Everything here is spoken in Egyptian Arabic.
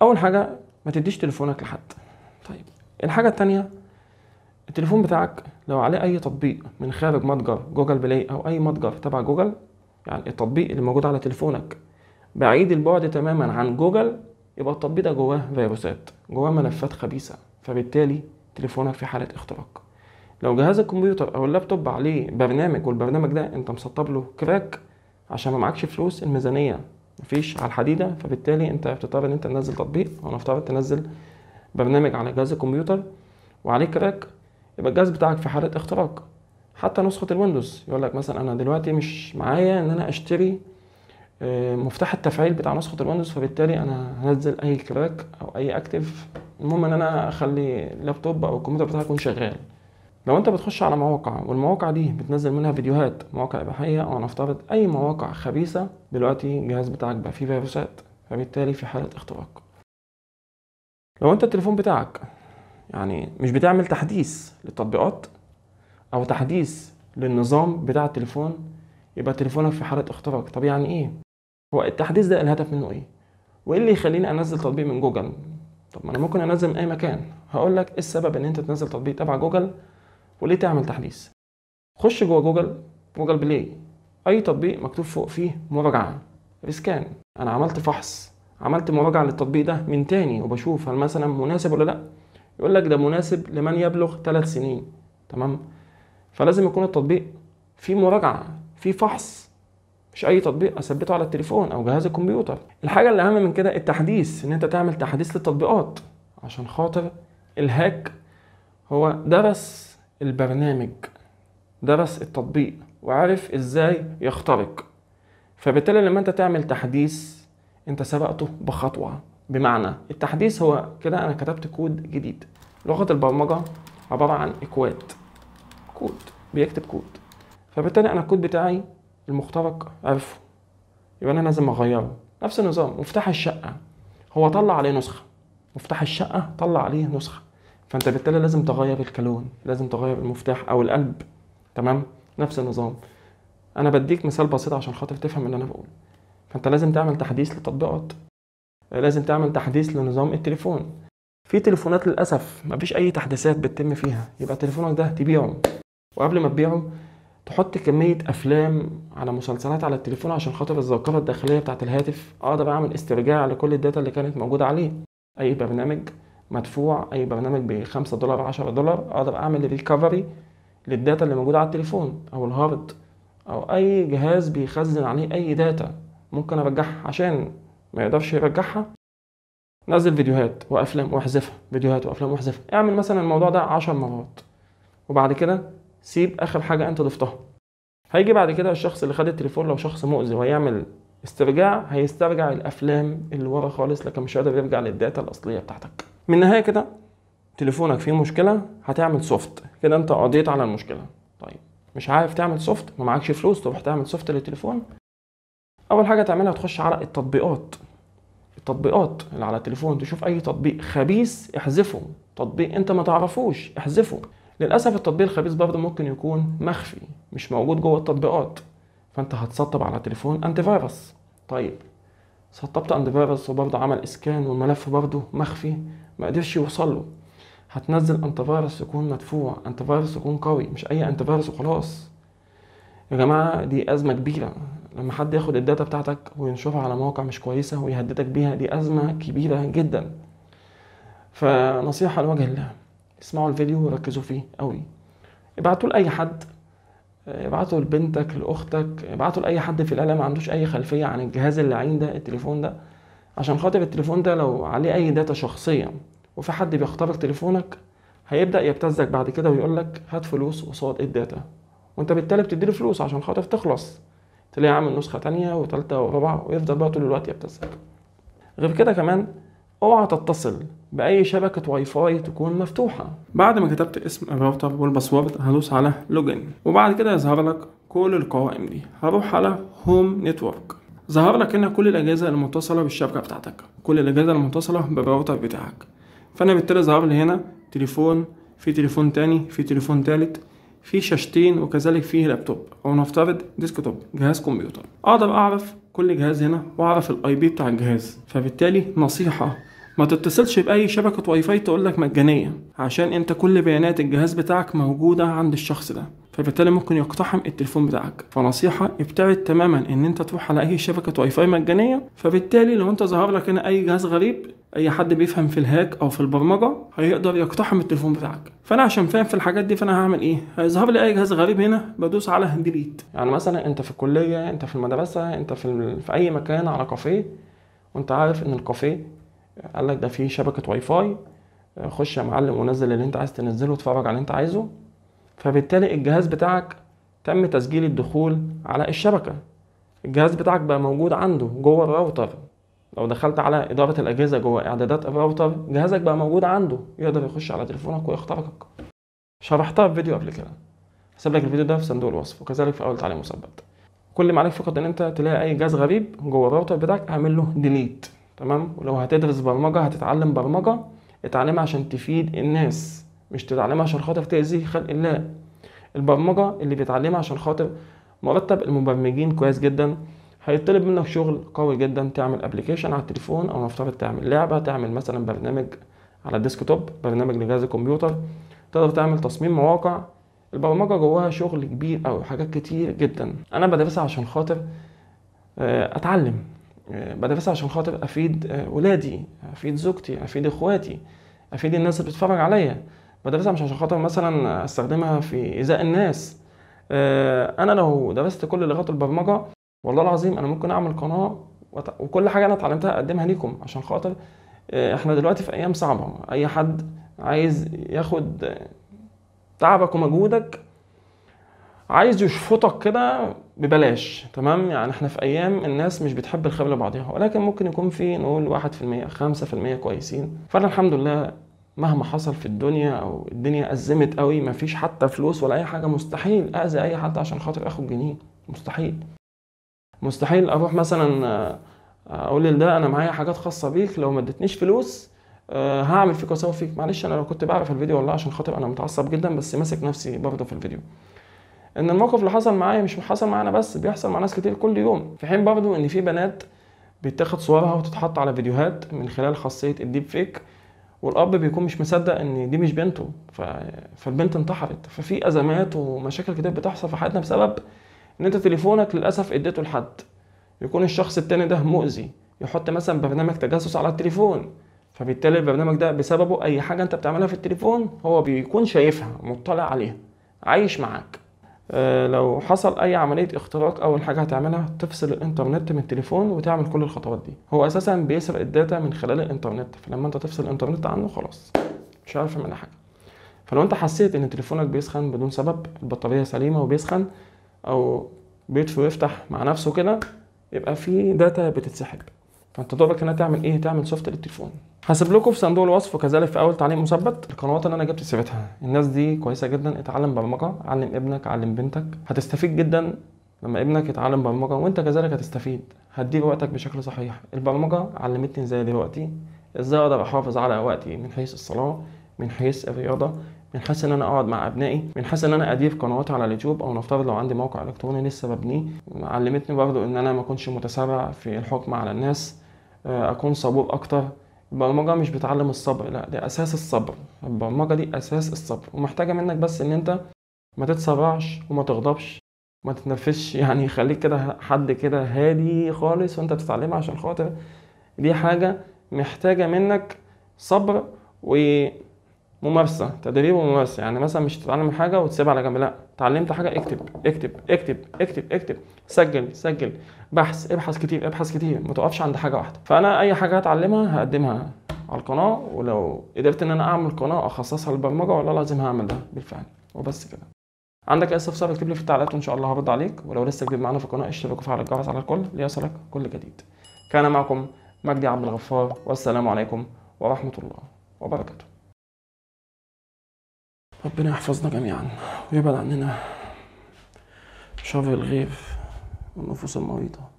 اول حاجه ما تديش تليفونك لحد طيب الحاجه التانية التليفون بتاعك لو عليه اي تطبيق من خارج متجر جوجل بلاي او اي متجر تبع جوجل يعني التطبيق اللي موجود على تليفونك بعيد البعد تماما عن جوجل يبقى التطبيق ده جواه فيروسات جواه ملفات خبيثه فبالتالي تليفونك في حاله اختراق لو جهاز الكمبيوتر او اللابتوب عليه برنامج والبرنامج ده انت مسطب له كراك عشان ما معكش فلوس الميزانيه مفيش على الحديده فبالتالي انت بتضطر ان انت تنزل تطبيق او نفترض تنزل برنامج على جهاز الكمبيوتر وعليه كراك يبقى الجهاز بتاعك في حاله اختراق حتى نسخه الويندوز يقول لك مثلا انا دلوقتي مش معايا ان انا اشتري آه، مفتاح التفعيل بتاع نسخه الويندوز فبالتالي انا هنزل اي كراك او اي اكتف المهم ان انا اخلي اللابتوب او الكمبيوتر بتاعي يكون شغال لو انت بتخش على مواقع والمواقع دي بتنزل منها فيديوهات مواقع اباحيه او نفترض اي مواقع خبيثه دلوقتي الجهاز بتاعك بقى فيه فيروسات فبالتالي في حاله اختراق لو انت التليفون بتاعك يعني مش بتعمل تحديث للتطبيقات او تحديث للنظام بتاع التليفون يبقى تليفونك في حاله اختراق طب يعني ايه هو التحديث ده الهدف منه ايه وايه اللي يخليني انزل تطبيق من جوجل طب ما انا ممكن انزل من اي مكان هقول لك ايه السبب ان انت تنزل تطبيق تبع جوجل وليه تعمل تحديث خش جوه جوجل جوجل بلاي اي تطبيق مكتوب فوق فيه مراجعه ريسكان انا عملت فحص عملت مراجعه للتطبيق ده من تاني وبشوف هل مثلا مناسب ولا لا يقول لك ده مناسب لمن يبلغ ثلاث سنين تمام فلازم يكون التطبيق فيه مراجعه فيه فحص مش اي تطبيق اثبته على التليفون او جهاز الكمبيوتر الحاجه اللي اهم من كده التحديث ان انت تعمل تحديث للتطبيقات عشان خاطر الهاك هو درس البرنامج درس التطبيق وعرف ازاي يخترق فبالتالي لما انت تعمل تحديث انت سبقته بخطوه بمعنى التحديث هو كده انا كتبت كود جديد لغه البرمجه عباره عن اكواد كود بيكتب كود فبالتالي انا الكود بتاعي المخترق عرفه يبقى انا لازم اغيره نفس النظام مفتاح الشقه هو طلع عليه نسخه مفتاح الشقه طلع عليه نسخه فانت بالتالي لازم تغير الكالون لازم تغير المفتاح او القلب تمام نفس النظام انا بديك مثال بسيط عشان خاطر تفهم اللي انا بقوله فانت لازم تعمل تحديث للتطبيقات لازم تعمل تحديث لنظام التليفون في تليفونات للاسف مفيش اي تحديثات بتتم فيها يبقى تليفونك ده تبيعه وقبل ما تبيعه تحط كمية أفلام على مسلسلات على التليفون عشان خاطر الذاكرة الداخلية بتاعة الهاتف أقدر أعمل استرجاع لكل الداتا اللي كانت موجودة عليه أي برنامج مدفوع أي برنامج بخمسة دولار عشرة دولار أقدر أعمل ريكفري للداتا اللي موجودة على التليفون أو الهارد أو أي جهاز بيخزن عليه أي داتا ممكن أرجعها عشان ما يقدرش يرجعها نزل فيديوهات وأفلام واحذفها فيديوهات وأفلام واحذفها اعمل مثلا الموضوع ده عشر مرات وبعد كده سيب اخر حاجه انت ضفتها هيجي بعد كده الشخص اللي خد التليفون لو شخص مؤذي وهيعمل استرجاع هيسترجع الافلام اللي ورا خالص لكن مش قادر يرجع للداتا الاصليه بتاعتك من النهايه كده تليفونك فيه مشكله هتعمل سوفت كده انت قضيت على المشكله طيب مش عارف تعمل سوفت ما معكش فلوس تروح تعمل سوفت للتليفون اول حاجه تعملها تخش على التطبيقات التطبيقات اللي على التليفون تشوف اي تطبيق خبيث احذفه تطبيق انت ما تعرفوش احذفه للاسف التطبيق الخبيث برضه ممكن يكون مخفي مش موجود جوه التطبيقات فانت هتسطب على تليفون انتي فيروس طيب سطبت انتي فيروس وبرضه عمل اسكان والملف برضه مخفي ما قدرش يوصل له هتنزل انتي فيروس يكون مدفوع انتي فيروس يكون قوي مش اي انتي فيروس وخلاص يا جماعه دي ازمه كبيره لما حد ياخد الداتا بتاعتك وينشرها على مواقع مش كويسه ويهددك بيها دي ازمه كبيره جدا فنصيحه لوجه الله اسمعوا الفيديو وركزوا فيه قوي ابعتوا لاي حد ابعتوا لبنتك لاختك ابعتوا لاي حد في العالم ما عندوش اي خلفيه عن الجهاز اللعين ده التليفون ده عشان خاطر التليفون ده لو عليه اي داتا شخصيه وفي حد بيخترق تليفونك هيبدا يبتزك بعد كده ويقول لك هات فلوس قصاد الداتا وانت بالتالي بتديله فلوس عشان خاطر تخلص تلاقيه عامل نسخه تانية وتالتة ورابعه ويفضل بقى طول الوقت يبتزك غير كده كمان اوعى تتصل باي شبكه واي فاي تكون مفتوحه بعد ما كتبت اسم الراوتر والباسورد هدوس على لوجن وبعد كده يظهر لك كل القوائم دي هروح على هوم نتورك ظهر لك هنا كل الاجهزه المتصله بالشبكه بتاعتك كل الاجهزه المتصله بالراوتر بتاعك فانا بالتالي ظهر لي هنا تليفون في تليفون تاني في تليفون تالت في شاشتين وكذلك فيه لابتوب او نفترض ديسكتوب جهاز كمبيوتر اقدر اعرف كل جهاز هنا واعرف الاي بي بتاع الجهاز فبالتالي نصيحه ما تتصلش بأي شبكة واي فاي تقولك مجانية عشان انت كل بيانات الجهاز بتاعك موجودة عند الشخص ده فبالتالي ممكن يقتحم التليفون بتاعك فنصيحة ابتعد تماما ان انت تروح على اي شبكة واي فاي مجانية فبالتالي لو انت ظهر لك هنا اي جهاز غريب اي حد بيفهم في الهاك او في البرمجة هيقدر يقتحم التليفون بتاعك فانا عشان فاهم في الحاجات دي فانا هعمل ايه هيظهر لي اي جهاز غريب هنا بدوس على ديليت يعني مثلا انت في الكلية انت في المدرسة انت في, ال... في اي مكان على كافيه وانت عارف ان الكافيه قال لك ده فيه شبكة واي فاي خش يا معلم ونزل اللي انت عايز تنزله واتفرج على اللي انت عايزه فبالتالي الجهاز بتاعك تم تسجيل الدخول على الشبكة الجهاز بتاعك بقى موجود عنده جوه الراوتر لو دخلت على إدارة الأجهزة جوه إعدادات الراوتر جهازك بقى موجود عنده يقدر يخش على تليفونك ويخترقك شرحتها في فيديو قبل كده هسيب لك الفيديو ده في صندوق الوصف وكذلك في أول تعليم مثبت كل ما عليك فقط إن أنت تلاقي أي جهاز غريب جوه الراوتر بتاعك اعمل له ديليت تمام ولو هتدرس برمجة هتتعلم برمجة اتعلمها عشان تفيد الناس مش تتعلمها عشان خاطر تأذي خلق الله البرمجة اللي بيتعلمها عشان خاطر مرتب المبرمجين كويس جدا هيطلب منك شغل قوي جدا تعمل ابلكيشن على التليفون او نفترض تعمل لعبة تعمل مثلا برنامج على الديسكتوب برنامج لجهاز الكمبيوتر تقدر تعمل تصميم مواقع البرمجة جواها شغل كبير أو حاجات كتير جدا أنا بدرسها عشان خاطر أتعلم بدرسها عشان خاطر أفيد ولادي أفيد زوجتي أفيد إخواتي أفيد الناس اللي بتتفرج عليا بدرسها مش عشان خاطر مثلا استخدمها في ايذاء الناس انا لو درست كل لغات البرمجه والله العظيم انا ممكن اعمل قناه وكل حاجه انا اتعلمتها اقدمها ليكم عشان خاطر احنا دلوقتي في ايام صعبه اي حد عايز ياخد تعبك ومجهودك عايز يشفطك كده ببلاش تمام يعني احنا في ايام الناس مش بتحب الخير لبعضها ولكن ممكن يكون في نقول واحد في المية خمسة في المية كويسين فانا الحمد لله مهما حصل في الدنيا او الدنيا ازمت قوي مفيش حتى فلوس ولا اي حاجه مستحيل اذي اي حد عشان خاطر اخد جنيه مستحيل مستحيل اروح مثلا اقول لده انا معايا حاجات خاصه بيك لو ما ادتنيش فلوس هعمل فيك واسوي فيك معلش انا لو كنت بعرف الفيديو والله عشان خاطر انا متعصب جدا بس ماسك نفسي برضه في الفيديو ان الموقف اللي حصل معايا مش حصل معانا بس بيحصل مع ناس كتير كل يوم في حين برضه ان في بنات بيتاخد صورها وتتحط على فيديوهات من خلال خاصيه الديب فيك والاب بيكون مش مصدق ان دي مش بنته ف... فالبنت انتحرت ففي ازمات ومشاكل كتير بتحصل في حياتنا بسبب ان انت تليفونك للاسف اديته لحد يكون الشخص التاني ده مؤذي يحط مثلا برنامج تجسس على التليفون فبالتالي البرنامج ده بسببه اي حاجه انت بتعملها في التليفون هو بيكون شايفها مطلع عليها عايش معاك أه لو حصل اي عمليه اختراق اول حاجه هتعملها تفصل الانترنت من التليفون وتعمل كل الخطوات دي هو اساسا بيسرق الداتا من خلال الانترنت فلما انت تفصل الانترنت عنه خلاص مش عارف منها حاجه فلو انت حسيت ان تليفونك بيسخن بدون سبب البطاريه سليمه وبيسخن او بيطفي ويفتح مع نفسه كده يبقى في داتا بتتسحب فانت دورك هنا تعمل ايه تعمل سوفت للتليفون هسيب لكم في صندوق الوصف وكذلك في اول تعليق مثبت القنوات اللي انا جبت سيرتها الناس دي كويسه جدا اتعلم برمجه علم ابنك علم بنتك هتستفيد جدا لما ابنك يتعلم برمجه وانت كذلك هتستفيد هتدير وقتك بشكل صحيح البرمجه علمتني ازاي دلوقتي ازاي اقدر احافظ على وقتي من حيث الصلاه من حيث الرياضه من حيث ان انا اقعد مع ابنائي من حيث ان انا ادير قنوات على اليوتيوب او نفترض لو عندي موقع الكتروني لسه ببنيه علمتني برضو ان انا ما اكونش متسرع في الحكم على الناس اكون صبور اكتر البرمجة مش بتعلم الصبر لا دي أساس الصبر البرمجة دي أساس الصبر ومحتاجة منك بس إن أنت ما تتسرعش وما تغضبش ما تتنرفزش يعني خليك كده حد كده هادي خالص وأنت بتتعلمها عشان خاطر دي حاجة محتاجة منك صبر وممارسة تدريب وممارسة يعني مثلا مش تتعلم حاجة وتسيبها على جنب لا اتعلمت حاجة اكتب اكتب اكتب اكتب اكتب سجل سجل بحث ابحث كتير ابحث كتير ما تقفش عند حاجه واحده فانا اي حاجه هتعلمها هقدمها على القناه ولو قدرت ان انا اعمل قناه اخصصها للبرمجه والله لازم هعمل ده بالفعل وبس كده عندك اي استفسار اكتب لي في التعليقات وان شاء الله هرد عليك ولو لسه جديد معانا في القناه اشترك وفعل الجرس على الكل ليصلك كل جديد كان معكم مجدي عبد الغفار والسلام عليكم ورحمه الله وبركاته ربنا يحفظنا جميعا ويبعد عننا شر الغير والنفوس المريضه